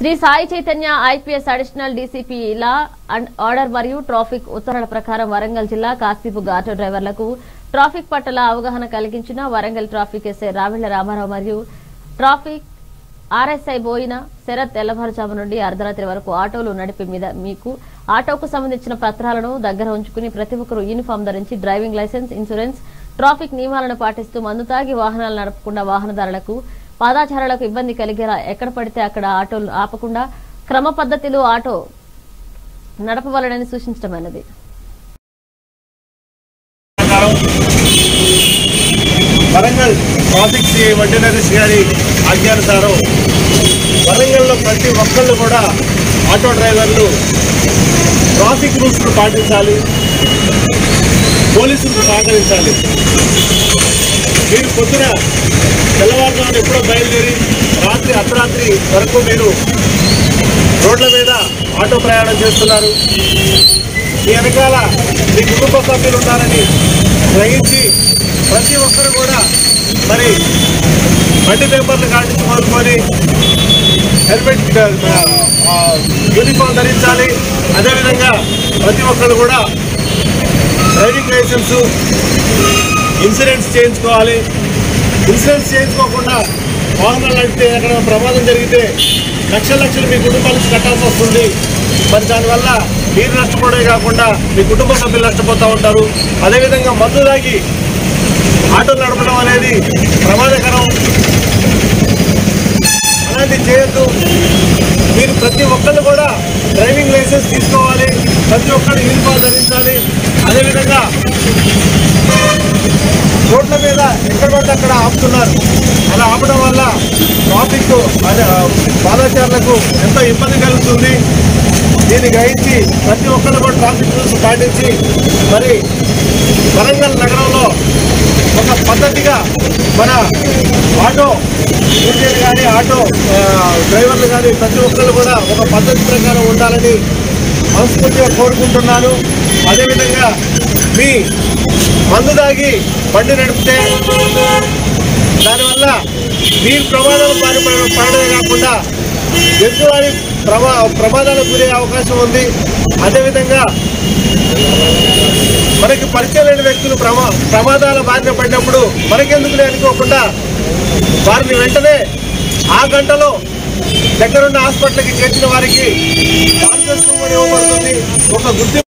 Shri Sai Chaitanya IPS additional DCP law and order మరియు traffic ఉత్తర్వుల ప్రకారం వరంగల్ జిల్లా కాస్తిపు ఆటో డ్రైవర్లకు ట్రాఫిక్ పట్ల అవగాహన కలిగించిన వరంగల్ ట్రాఫిక్ ఎస్ఐ రావిళ్ల రామారావు మరియు ట్రాఫిక్ ఆర్ఎస్ఐ బోయిన శరత్ తెల్లవారుజాము నుండి అర్ధరాత్రి వరకు ఆటోలు నడిపే మీద మీకు ఆటోకు సంబంధించిన పత్రాలను దగ్గర ఉంచుకుని ప్రతి ఒక్కరూ యూనిఫామ్ ధరించి డ్రైవింగ్ లైసెన్స్ ఇన్సూరెన్స్ ట్రాఫిక్ నియమాలను పాటిస్తూ మందు తాగి వాహనాలు నడపకుండా వాహనదారులకు పాదాచారులకు ఇబ్బంది కలిగేలా ఎక్కడ పడితే అక్కడ ఆటోలు ఆపకుండా క్రమ పద్ధతిలో ఆటో నడపవలనని సూచించడమైనది ప్రకారం వరంగల్ ట్రాఫిక్ సిఐ వడ్డీ నరేష్ గారి ఆజ్ఞానుసారం వరంగల్లో ప్రతి ఒక్కళ్ళు కూడా ఆటో డ్రైవర్లు ట్రాఫిక్ రూల్స్ను పాటించాలి పోలీసులకు సహకరించాలి మీరు పొద్దున తెల్లవారుజామున ఎప్పుడో బయలుదేరి రాత్రి అర్ధరాత్రి వరకు మీరు రోడ్ల మీద ఆటో ప్రయాణం చేస్తున్నారు మీ వెనకాల మీ కుటుంబ సభ్యులు ఉన్నారని గ్రహించి ప్రతి ఒక్కరు కూడా మరి బండి పేపర్లు కాటించి మొదలుకొని హెల్మెట్ ఆ, యూనిఫామ్ ధరించాలి అదేవిధంగా ప్రతి ఒక్కరు కూడా డ్రైవింగ్ లైసెన్స్ ఇన్సూరెన్స్ చేయించుకోవాలి ఇన్సూరెన్స్ చేయించుకోకుండా వాహనాలు నడిపితే ఎక్కడ ప్రమాదం జరిగితే లక్షల లక్షలు మీ కుటుంబాలకు కట్టాల్సి వస్తుంది మరి దానివల్ల మీరు నష్టపోవడమే కాకుండా మీ కుటుంబ సభ్యులు నష్టపోతూ ఉంటారు అదేవిధంగా మందు తాగి ఆటోలు నడపడం అనేది ప్రమాదకరం అలాంటి చేయొద్దు మీరు ప్రతి ఒక్కళ్ళు కూడా డ్రైవింగ్ లైసెన్స్ తీసుకోవాలి ప్రతి ఒక్కరు యూనిఫామ్ ధరించాలి అదేవిధంగా రోడ్ల మీద ఎక్కడ పడితే అక్కడ ఆపుతున్నారు అలా ఆపడం వల్ల ట్రాఫిక్ అదే పాదచారులకు ఎంతో ఇబ్బంది కలుగుతుంది దీన్ని గ్రహించి ప్రతి ఒక్కరు కూడా ట్రాఫిక్ రూల్స్ పాటించి మరి వరంగల్ నగరంలో ఒక పద్ధతిగా మన ఆటో ఇంజనీర్ కానీ ఆటో ఆ, డ్రైవర్లు కానీ ప్రతి ఒక్కరు కూడా ఒక పద్ధతి ప్రకారం ఉండాలని మనస్ఫూర్తిగా కోరుకుంటున్నాను అదేవిధంగా మీ మందు తాగి బండి నడిపితే దానివల్ల మీరు ప్రమాదాలు పారి పడడమే కాకుండా ఎదుటివారి ప్రమా ప్రమాదాలకు గురే అవకాశం ఉంది అదేవిధంగా మనకి పరిచయం లేని వ్యక్తులు ప్రమా ప్రమాదాల బారిన పడినప్పుడు మనకెందుకులే అనుకోకుండా వారిని వెంటనే ఆ గంటలో దగ్గరున్న హాస్పిటల్కి చేర్చిన వారికి మార్గదర్శనం కూడా ఇవ్వబడుతుంది ఒక గుర్తింపు